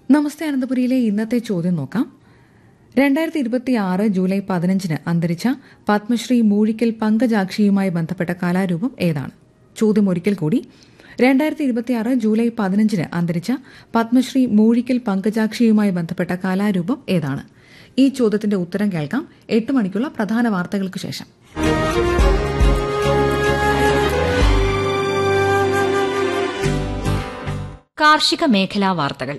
നമസ്തേ അനന്തപുരിയിലെ ഇന്നത്തെ ചോദ്യം നോക്കാം രണ്ടായിരത്തി ഇരുപത്തി ആറ് ജൂലൈ പതിനഞ്ചിന് അന്തരിച്ച പത്മശ്രീ മൂഴിക്കൽ പങ്കജാക്ഷിയുമായി ബന്ധപ്പെട്ട കലാരൂപം ഏതാണ് ചോദ്യം ഒരിക്കൽ കൂടി രണ്ടായിരത്തി ഇരുപത്തി ആറ് ജൂലൈ പതിനഞ്ചിന് അന്തരിച്ച പത്മശ്രീ മൂഴിക്കൽ പങ്കജാക്ഷിയുമായി ബന്ധപ്പെട്ട കലാരൂപം ഏതാണ് ഈ ചോദ്യത്തിന്റെ ഉത്തരം കേൾക്കാം എട്ട് മണിക്കുള്ള പ്രധാന വാർത്തകൾക്ക് ശേഷം കാർഷിക മേഖലാ വാർത്തകൾ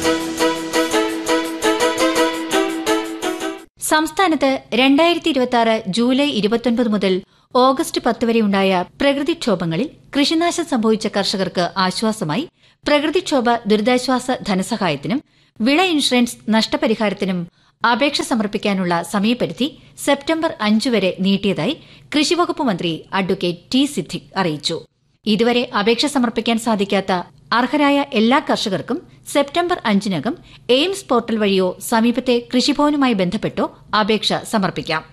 സംസ്ഥാനത്ത് രണ്ടായിരത്തി ഇരുപത്തി ആറ് ജൂലൈ ഇരുപത്തൊൻപത് മുതൽ ഓഗസ്റ്റ് പത്ത് വരെയുണ്ടായ പ്രകൃതിക്ഷോഭങ്ങളിൽ കൃഷിനാശം സംഭവിച്ച കർഷകർക്ക് ആശ്വാസമായി പ്രകൃതിക്ഷോഭ ദുരിതാശ്വാസ ധനസഹായത്തിനും വിള ഇൻഷുറൻസ് നഷ്ടപരിഹാരത്തിനും അപേക്ഷ സമർപ്പിക്കാനുള്ള സമയപരിധി സെപ്റ്റംബർ അഞ്ചു വരെ നീട്ടിയതായി കൃഷിവകുപ്പ് മന്ത്രി അഡ്വക്കേറ്റ് ടി സിദ്ദിഖ് അറിയിച്ചു ഇതുവരെ അപേക്ഷ സമർപ്പിക്കാൻ സാധിക്കാത്ത അർഹരായ എല്ലാ കർഷകർക്കും സെപ്റ്റംബർ അഞ്ചിനകം എയിംസ് പോർട്ടൽ വഴിയോ സമീപത്തെ കൃഷിഭവനുമായി ബന്ധപ്പെട്ടോ അപേക്ഷ സമർപ്പിക്കാം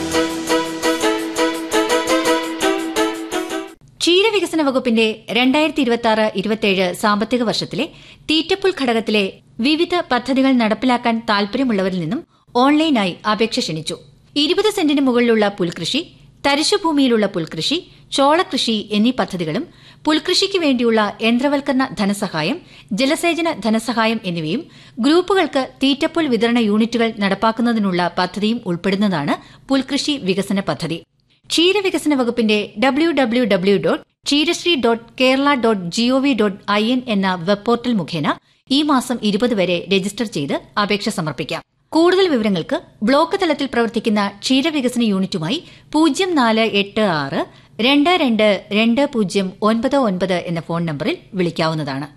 ക്ഷീരവികസന വകുപ്പിന്റെ രണ്ടായിരത്തി ഇരുപത്തി ആറ് ഇരുപത്തിയേഴ് സാമ്പത്തിക വർഷത്തിലെ തീറ്റപ്പുൽ ഘടകത്തിലെ വിവിധ പദ്ധതികൾ നടപ്പിലാക്കാൻ താൽപര്യമുള്ളവരിൽ നിന്നും ഓൺലൈനായി അപേക്ഷ ക്ഷണിച്ചു ഇരുപത് സെന്റിന് മുകളിലുള്ള പുൽകൃഷി തരിശുഭൂമിയിലുള്ള പുൽകൃഷി ചോളകൃഷി എന്നീ പദ്ധതികളും പുൽകൃഷിക്ക് വേണ്ടിയുള്ള യന്ത്രവൽക്കരണ ധനസഹായം ജലസേചന ധനസഹായം എന്നിവയും ഗ്രൂപ്പുകൾക്ക് തീറ്റപ്പുൽ വിതരണ യൂണിറ്റുകൾ നടപ്പാക്കുന്നതിനുള്ള പദ്ധതിയും ഉൾപ്പെടുന്നതാണ് പുൽകൃഷി വികസന പദ്ധതി ക്ഷീരവികസന വകുപ്പിന്റെ W W W dot Ksheerasree dot Kerala dot gov dot I N എന്ന വെബ് പോർട്ടൽ മുഖേന ഈ മാസം ഇരുപത് വരെ രജിസ്റ്റർ ചെയ്ത് അപേക്ഷ സമർപ്പിക്കാം കൂടുതൽ വിവരങ്ങൾക്ക് ബ്ലോക്ക് തലത്തിൽ പ്രവർത്തിക്കുന്ന ക്ഷീരവികസന യൂണിറ്റുമായി പൂജ്യം നാല് എട്ട് ആറ് രണ്ട് രണ്ട് രണ്ട് പൂജ്യം ഒൻപത് ഒൻപത് എന്ന ഫോൺ നമ്പറിൽ വിളിക്കാവുന്നതാണ്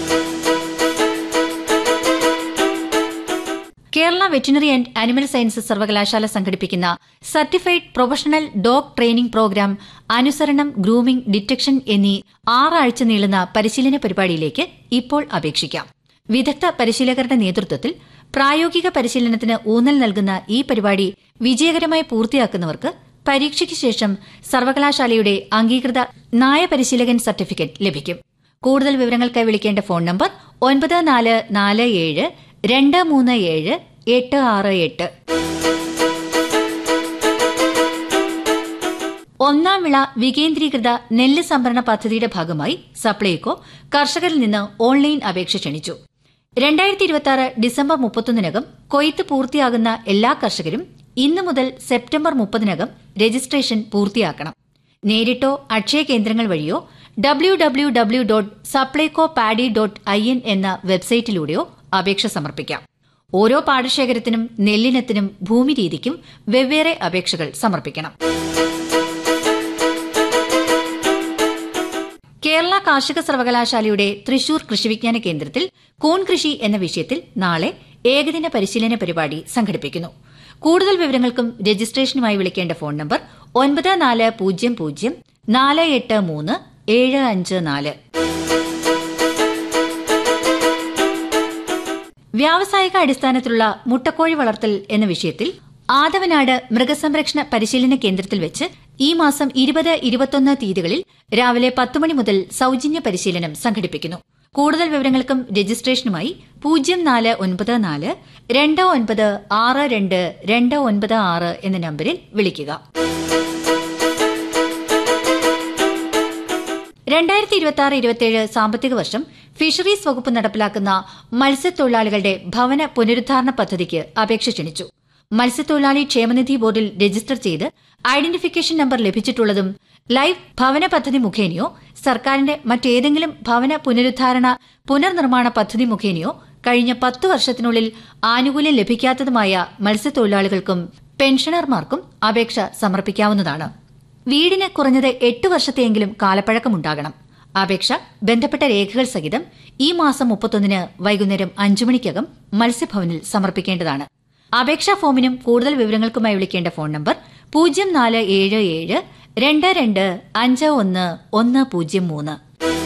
Kerala veterinary and animal sciences സർവകലാശാല സംഘടിപ്പിക്കുന്ന certified professional dog training programme അനുസരണം ഗ്രൂമിംഗ് ഡിറ്റക്ഷൻ എന്നീ ആറാഴ്ച നീളുന്ന പരിശീലന പരിപാടിയിലേക്ക് ഇപ്പോൾ അപേക്ഷിക്കാം വിദഗ്ധ പരിശീലകരുടെ നേതൃത്വത്തിൽ പ്രായോഗിക പരിശീലനത്തിന് ഊന്നൽ നൽകുന്ന ഈ പരിപാടി വിജയകരമായി പൂർത്തിയാക്കുന്നവർക്ക് പരീക്ഷയ്ക്ക് ശേഷം സർവകലാശാലയുടെ അംഗീകൃത നായ പരിശീലകൻ സർട്ടിഫിക്കറ്റ് ലഭിക്കും കൂടുതൽ വിവരങ്ങൾക്കായി വിളിക്കേണ്ട ഫോൺ നമ്പർ ഒൻപത് നാല് നാല് ഏഴ് രണ്ട് മൂന്ന് ഏഴ് എട്ട് ആറ് എട്ട് ഒന്നാം വിള വികേന്ദ്രീകൃത നെല്ല് സംഭരണ പദ്ധതിയുടെ ഭാഗമായി സപ്ലൈകോ കർഷകരിൽ നിന്ന് ഓൺലൈൻ അപേക്ഷ ക്ഷണിച്ചു രണ്ടായിരത്തി ഇരുപത്തി ആറ് ഡിസംബർ മുപ്പത്തൊന്നിനകം കൊയ്ത്ത് പൂർത്തിയാകുന്ന എല്ലാ കർഷകരും ഇന്നു മുതൽ സെപ്റ്റംബർ മുപ്പതിനകം രജിസ്ട്രേഷൻ പൂർത്തിയാക്കണം നേരിട്ടോ അക്ഷയ കേന്ദ്രങ്ങൾ വഴിയോ W W W dot Supplyco paddy dot I N എന്ന വെബ്സൈറ്റിലൂടെയോ അപേക്ഷ സമർപ്പിക്കാം ഓരോ പാടശേഖരത്തിനും നെല്ലിനത്തിനും ഭൂമി രീതിക്കും വെവ്വേറെ അപേക്ഷകൾ സമർപ്പിക്കണം കേരള കാർഷിക സർവകലാശാലയുടെ തൃശൂർ കൃഷിവിജ്ഞാന കേന്ദ്രത്തിൽ കൂൺ കൃഷി എന്ന വിഷയത്തിൽ നാളെ ഏകദിന പരിശീലന പരിപാടി സംഘടിപ്പിക്കുന്നു കൂടുതൽ വിവരങ്ങൾക്കും രജിസ്ട്രേഷനുമായി വിളിക്കേണ്ട ഫോൺ നമ്പർ ഒൻപത് നാല് പൂജ്യം പൂജ്യം നാല് എട്ട് മൂന്ന് ഏഴ് അഞ്ച് നാല് വ്യാവസായിക അടിസ്ഥാനത്തിലുള്ള മുട്ടക്കോഴി വളർത്തൽ എന്ന വിഷയത്തിൽ ആദവനാട് മൃഗസംരക്ഷണ പരിശീലന കേന്ദ്രത്തിൽ വെച്ച് ഈ മാസം ഇരുപത് ഇരുപത്തൊന്ന് തീയതികളിൽ രാവിലെ പത്ത് മണി മുതൽ സൌജന്യ പരിശീലനം സംഘടിപ്പിക്കുന്നു കൂടുതൽ വിവരങ്ങൾക്കും രജിസ്ട്രേഷനുമായി പൂജ്യം നാല് ഒൻപത് നാല് രണ്ട് ഒൻപത് ആറ് രണ്ട് രണ്ട് ഒൻപത് ആറ് എന്ന നമ്പറിൽ വിളിക്കുക രണ്ടായിരത്തി ഇരുപത്തി ആറ് ഇരുപത്തിയേഴ് സാമ്പത്തിക വർഷം ഫിഷറീസ് വകുപ്പ് നടപ്പിലാക്കുന്ന മത്സ്യത്തൊഴിലാളികളുടെ ഭവന പുനരുദ്ധാരണ പദ്ധതിക്ക് അപേക്ഷ ക്ഷണിച്ചു മത്സ്യത്തൊഴിലാളി ക്ഷേമനിധി ബോർഡിൽ രജിസ്റ്റർ ചെയ്ത് ഐഡന്റിഫിക്കേഷൻ നമ്പർ ലഭിച്ചിട്ടുള്ളതും ലൈഫ് ഭവന പദ്ധതി മുഖേനയോ സർക്കാരിന്റെ മറ്റേതെങ്കിലും ഭവന പുനരുദ്ധാരണ പുനർനിർമ്മാണ പദ്ധതി മുഖേനയോ കഴിഞ്ഞ പത്തു വർഷത്തിനുള്ളിൽ ആനുകൂല്യം ലഭിക്കാത്തതുമായ മത്സ്യത്തൊഴിലാളികൾക്കും പെൻഷനർമാർക്കും അപേക്ഷ സമർപ്പിക്കാവുന്നതാണ് വീടിന് കുറഞ്ഞത് എട്ട് വർഷത്തെയെങ്കിലും കാലപ്പഴക്കമുണ്ടാകണം അപേക്ഷ ബന്ധപ്പെട്ട രേഖകൾ സഹിതം ഈ മാസം മുപ്പത്തൊന്നിന് വൈകുന്നേരം അഞ്ചു മണിക്കകം മത്സ്യഭവനിൽ സമർപ്പിക്കേണ്ടതാണ് അപേക്ഷാ ഫോമിനും കൂടുതൽ വിവരങ്ങൾക്കുമായി വിളിക്കേണ്ട ഫോൺ നമ്പർ പൂജ്യം നാല് ഏഴ് ഏഴ് രണ്ട് രണ്ട് അഞ്ച് ഒന്ന് ഒന്ന് പൂജ്യം മൂന്ന്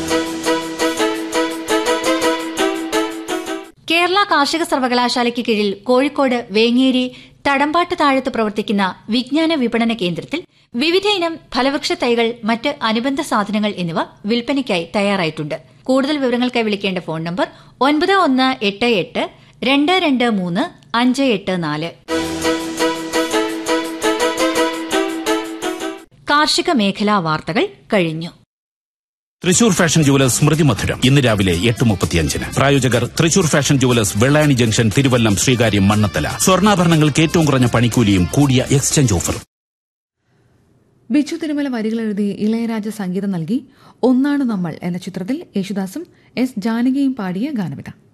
കേരള കാർഷിക സർവകലാശാലയ്ക്ക് കീഴിൽ കോഴിക്കോട് വേങ്ങേരി തടമ്പാട്ട് താഴത്ത് പ്രവർത്തിക്കുന്ന വിജ്ഞാന വിപണന കേന്ദ്രത്തിൽ വിവിധ ഇനം ഫലവൃക്ഷ തൈകൾ മറ്റ് അനുബന്ധ സാധനങ്ങൾ എന്നിവ വിൽപ്പനയ്ക്കായി തയ്യാറായിട്ടുണ്ട് കൂടുതൽ വിവരങ്ങൾക്കായി വിളിക്കേണ്ട ഫോൺ നമ്പർ ഒൻപത് ഒന്ന് എട്ട് എട്ട് രണ്ട് രണ്ട് മൂന്ന് അഞ്ച് എട്ട് നാല് കാർഷിക മേഖലാ വാർത്തകൾ കഴിഞ്ഞു തൃശൂർ ഫാഷൻ ജുവലേഴ്സ് സ്മൃതി മധുരം ഇന്ന് രാവിലെ എട്ട് മുപ്പത്തിയഞ്ചിന് പ്രായോജകർ Thrissur fashion jewellers Vellayani junction Thiruvallam Sreekaryam Mannanthala സ്വർണ്ണാഭരണങ്ങൾക്ക് ഏറ്റവും കുറഞ്ഞ പണിക്കൂലിയും കൂടിയ എക്സ്ചേഞ്ച് ഓഫറും ബിച്ചു തിരുമല വരികൾ എഴുതി ഇളയരാജ സംഗീതം നൽകി ഒന്നാണ് നമ്മൾ എന്ന ചിത്രത്തിൽ യേശുദാസും എസ് ജാനകിയും പാടിയ ഗാനവിത